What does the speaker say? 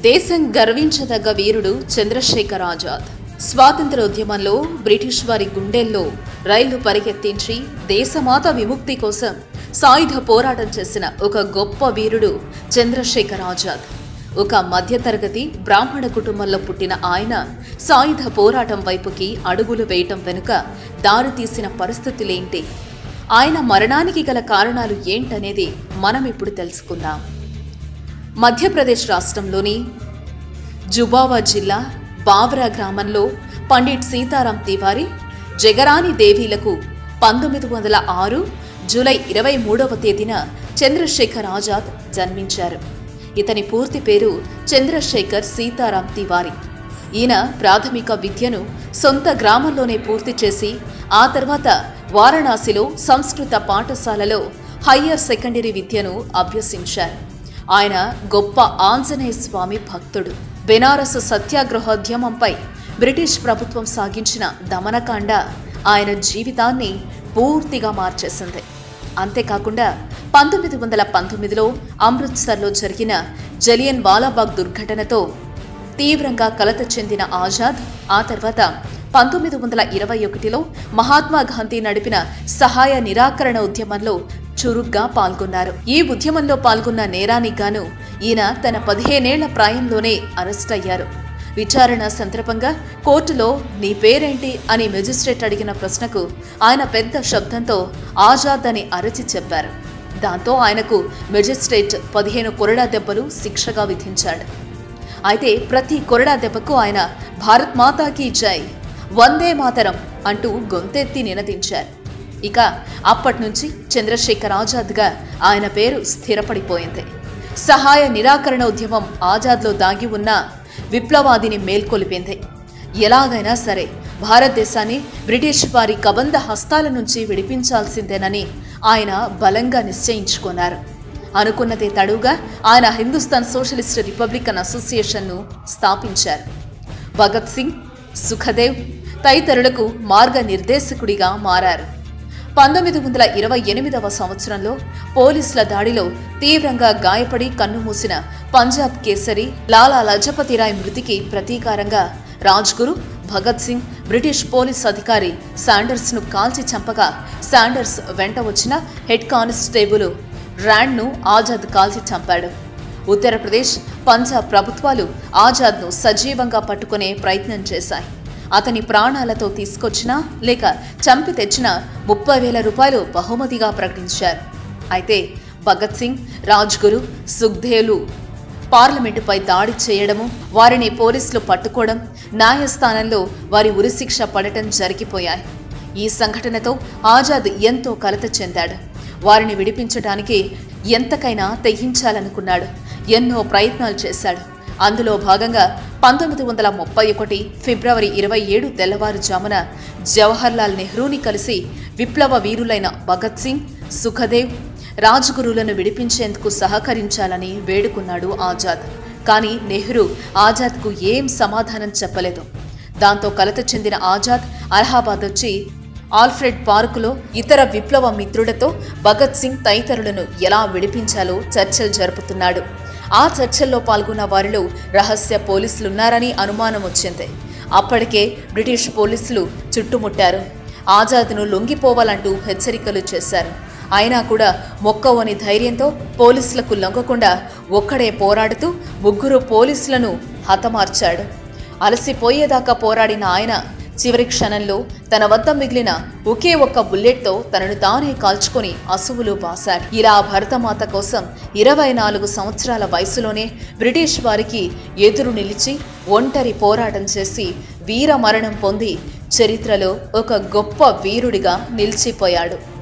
దేశం గర్వించదగ్గ వీరుడు చంద్రశేఖర్ ఆజాద్ స్వాతంత్ర ఉద్యమంలో బ్రిటిష్ వారి గుండెల్లో రైళ్లు పరిగెత్తించి దేశమాత విముక్తి కోసం సాయుధ పోరాటం చేసిన ఒక గొప్ప వీరుడు చంద్రశేఖర్ ఆజాద్ ఒక మధ్యతరగతి బ్రాహ్మణ కుటుంబంలో పుట్టిన ఆయన సాయుధ పోరాటం వైపుకి అడుగులు వేయటం వెనుక దారి తీసిన పరిస్థితులేంటి ఆయన మరణానికి గల కారణాలు ఏంటనేది మనం ఇప్పుడు తెలుసుకుందాం మధ్యప్రదేశ్ రాష్ట్రంలోని జుబావా జిల్లా బావరా గ్రామంలో పండిట్ సీతారాం తివారీ జగరాని దేవీలకు పంతొమ్మిది వందల ఆరు జూలై ఇరవై మూడవ తేదీన చంద్రశేఖర్ ఆజాద్ జన్మించారు ఇతని పూర్తి పేరు చంద్రశేఖర్ సీతారాం తివారీ ఈయన ప్రాథమిక విద్యను సొంత గ్రామంలోనే పూర్తి చేసి ఆ తర్వాత వారణాసిలో సంస్కృత పాఠశాలలో హయ్యర్ సెకండరీ విద్యను అభ్యసించారు ఆయన గొప్ప ఆంజనేయ స్వామి భక్తుడు బెనారస్ సత్యాగ్రహోద్యమంపై బ్రిటిష్ ప్రభుత్వం సాగించిన దమనకాండ ఆయన జీవితాన్ని పూర్తిగా మార్చేసింది అంతేకాకుండా పంతొమ్మిది వందల పంతొమ్మిదిలో అమృత్సర్లో జరిగిన జలియన్ వాలాబాగ్ దుర్ఘటనతో తీవ్రంగా కలత చెందిన ఆజాద్ ఆ తర్వాత పంతొమ్మిది వందల ఇరవై ఒకటిలో మహాత్మా గాంధీ నడిపిన సహాయ నిరాకరణ ఉద్యమంలో చురుగ్గా పాల్గొన్నారు ఈ ఉద్యమంలో పాల్గొన్న నేరానికి గాను ఈయన తన పదిహేనేళ్ల ప్రాయంలోనే అరెస్ట్ అయ్యారు విచారణ సందర్భంగా కోర్టులో నీ పేరేంటి అని మెజిస్ట్రేట్ అడిగిన ప్రశ్నకు ఆయన పెద్ద శబ్దంతో ఆజాద్ అని అరచి చెప్పారు దాంతో ఆయనకు మెజిస్ట్రేట్ పదిహేను కొరడా దెబ్బలు శిక్షగా విధించాడు అయితే ప్రతి కొరడా దెబ్బకు ఆయన భారత్ మాతాకి జై వందే మాతరం అంటూ గొంతెత్తి నినదించారు ఇక అప్పటి నుంచి చంద్రశేఖర్ ఆజాద్గా ఆయన పేరు స్థిరపడిపోయింది సహాయ నిరాకరణ ఉద్యమం ఆజాద్లో దాగి ఉన్న విప్లవాదిని మేల్కొలిపింది ఎలాగైనా సరే భారతదేశాన్ని బ్రిటిష్ వారి కబంధ హస్తాల నుంచి విడిపించాల్సిందేనని ఆయన బలంగా నిశ్చయించుకున్నారు అనుకున్నదే తడుగా ఆయన హిందుస్థాన్ సోషలిస్ట్ రిపబ్లికన్ అసోసియేషన్ను స్థాపించారు భగత్ సింగ్ సుఖదేవ్ తదితరులకు మార్గనిర్దేశకుడిగా మారారు పంతొమ్మిది వందల ఇరవై ఎనిమిదవ సంవత్సరంలో పోలీసుల దాడిలో తీవ్రంగా గాయపడి కన్నుమూసిన పంజాబ్ కేసరి లాలా లజపతిరాయ్ మృతికి ప్రతీకారంగా రాజ్గురు భగత్ సింగ్ బ్రిటిష్ పోలీస్ అధికారి శాండర్స్ను కాల్చి చంపగా శాండర్స్ వెంట వచ్చిన హెడ్ కానిస్టేబుల్ ర్యాండ్ను ఆజాద్ కాల్చి చంపాడు ఉత్తరప్రదేశ్ పంజాబ్ ప్రభుత్వాలు ఆజాద్ను సజీవంగా పట్టుకునే ప్రయత్నం చేశాయి అతని ప్రాణాలతో తీసుకొచ్చినా లేక చంపి తెచ్చిన ముప్పై వేల రూపాయలు బహుమతిగా ప్రకటించారు అయితే భగత్ సింగ్ రాజ్గురు సుఖ్దేవ్లు పార్లమెంటుపై దాడి చేయడము వారిని పోలీసులు పట్టుకోవడం న్యాయస్థానంలో వారి ఉరిశిక్ష పడటం జరిగిపోయాయి ఈ సంఘటనతో ఆజాద్ ఎంతో కలత చెందాడు వారిని విడిపించడానికి ఎంతకైనా తెగించాలనుకున్నాడు ఎన్నో ప్రయత్నాలు చేశాడు అందులో భాగంగా పంతొమ్మిది వందల ముప్పై ఒకటి ఫిబ్రవరి ఇరవై ఏడు తెల్లవారుజామున జవహర్లాల్ నెహ్రూని కలిసి విప్లవ వీరులైన భగత్ సింగ్ సుఖదేవ్ రాజ్గురులను విడిపించేందుకు సహకరించాలని వేడుకున్నాడు ఆజాద్ కానీ నెహ్రూ ఆజాద్కు ఏం సమాధానం చెప్పలేదు దాంతో కలత చెందిన ఆజాద్ అలహాబాద్ వచ్చి ఆల్ఫ్రెడ్ పార్కులో ఇతర విప్లవ మిత్రులతో భగత్ సింగ్ తదితరులను ఎలా విడిపించాలో చర్చలు జరుపుతున్నాడు ఆ చర్చల్లో పాల్గొన్న వారిలో రహస్య పోలీసులున్నారని అనుమానం వచ్చింది అప్పటికే బ్రిటిష్ పోలీసులు చుట్టుముట్టారు ఆజాద్ను లొంగిపోవాలంటూ హెచ్చరికలు చేశారు అయినా కూడా మొక్కవని ధైర్యంతో పోలీసులకు లొంగకుండా ఒక్కడే పోరాడుతూ ముగ్గురు పోలీసులను హతమార్చాడు అలసిపోయేదాకా పోరాడిన ఆయన చివరి క్షణంలో తన వద్ద మిగిలిన ఒకే ఒక్క బుల్లెట్తో తనను తానే కాల్చుకొని అసువులు బాశాడు ఇలా భరతమాత కోసం ఇరవై నాలుగు సంవత్సరాల వయసులోనే బ్రిటిష్ వారికి ఎదురు నిలిచి ఒంటరి పోరాటం చేసి వీర మరణం పొంది చరిత్రలో ఒక గొప్ప వీరుడిగా నిలిచిపోయాడు